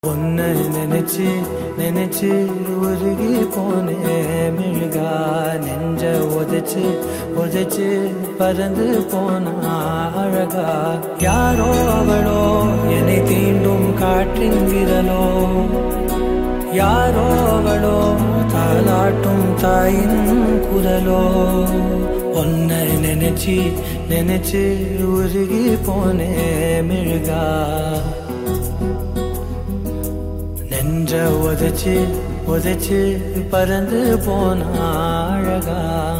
உன்னை நினைச்சு நினைச்சு உருகி போனேன் மெழுகா நெஞ்ச உதைச்சு உதைச்சு பறந்து போனா அழகா யாரோ அவளோ என்னை தீண்டும் காற்றின் விரலோ யாரோ அவளோ தாலாட்டும் தாயின் குரலோ உன்னை நினைச்சு நினைச்சு உருகி போனேன் மெழுகா நெஞ்ச உதைச்சு உதைச்சு பறந்து போன அழகா